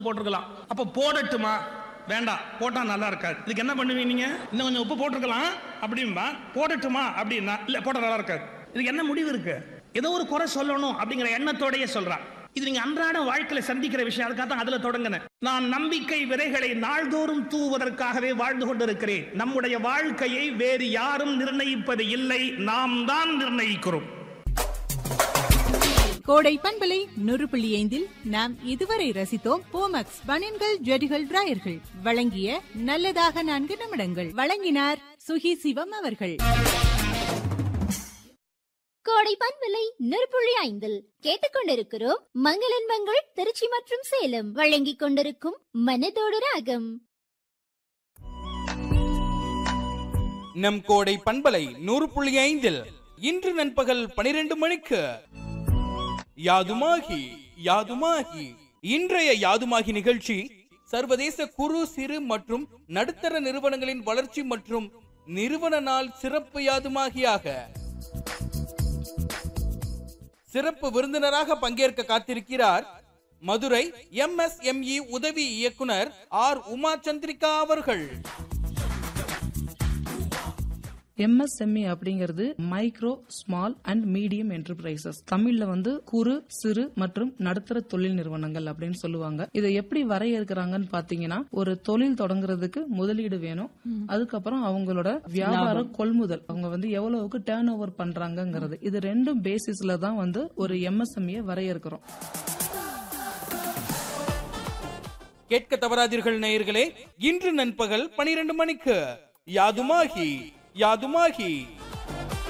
போட்டிருக்கலாம் அப்ப போடட்டுமா வேண்டாம் போட்டா நல்லா இருக்காது இதுக்கு என்ன பண்ணுவீங்க நீங்க இன்னும் கொஞ்சம் உப்பு போட்டிருக்கலாம் அப்படின்பா போடட்டுமா அப்படின்னா இல்ல போட்டா நல்லா இருக்காது இதுக்கு என்ன முடிவு இருக்கு ஏதோ ஒரு குறை சொல்லணும் அப்படிங்கிற எண்ணத்தோடயே சொல்றான் இது நீங்க அன்றாட வாழ்க்கையில சந்திக்கிற விஷயம் அதுக்காக தான் அதுல தொடங்கினேன் நான் நம்பிக்கை விதைகளை நாள்தோறும் தூவதற்காகவே வாழ்ந்து கொண்டிருக்கிறேன் நம்முடைய வாழ்க்கையை வேறு யாரும் நிர்ணயிப்பது இல்லை நாம் தான் நிர்ணயிக்கிறோம் கோடை பண்பலை நூறு புள்ளி ஐந்தில் நாம் இதுவரை ரசித்தோம் போமக்ஸ் பனியன்கள் ஜெடிகள் டிராயர்கள் வழங்கிய நல்லதாக நான்கு நிமிடங்கள் வழங்கினார் சுகி சிவம் அவர்கள் கோடை பண்பலை நெருப்புள்ளி ஐந்தில் கேட்டுக்கொண்டிருக்கிறோம் மங்களன் மங்கள் திருச்சி மற்றும் சேலம் வழங்கிக் கொண்டிருக்கும் மனதோடு ராகம் நம் கோடை பண்பலை நூறு புள்ளி ஐந்தில் இன்று நண்பகல் பனிரெண்டு மணிக்கு யாதுமாகி யாதுமாகி இன்றைய யாதுமாகி நிகழ்ச்சி சர்வதேச குறு சிறு மற்றும் நடுத்தர நிறுவனங்களின் வளர்ச்சி மற்றும் நிறுவன நாள் சிறப்பு யாதுமாகியாக சிறப்பு விருந்தினராக பங்கேற்க காத்திருக்கிறார் மதுரை எம்எஸ்எம்இ உதவி இயக்குனர் ஆர் உமா சந்திரிகா அவர்கள் எம்எஸ்எம்இ அப்படிங்கிறது micro small and medium enterprises தமிழ்ல வந்து குறு சிறு மற்றும் நடுத்தர தொழில் நிறுவனங்கள் அப்படின்னு சொல்லுவாங்க இதை எப்படி வரையறுக்கிறாங்கன்னு பாத்தீங்கன்னா ஒரு தொழில் தொடங்குறதுக்கு முதலீடு வேணும் அதுக்கப்புறம் அவங்களோட வியாபார கொள்முதல் அவங்க வந்து எவ்வளவுக்கு டேர்ன் ஓவர் பண்றாங்கங்கிறது இது ரெண்டும் பேசிஸ்ல தான் வந்து ஒரு எம்எஸ்எம்இ வரையறுக்கிறோம் கேட்க தவறாதீர்கள் நேயர்களே இன்று நண்பகல் பனிரெண்டு மணிக்கு யாதுமாகி யாதுமாகி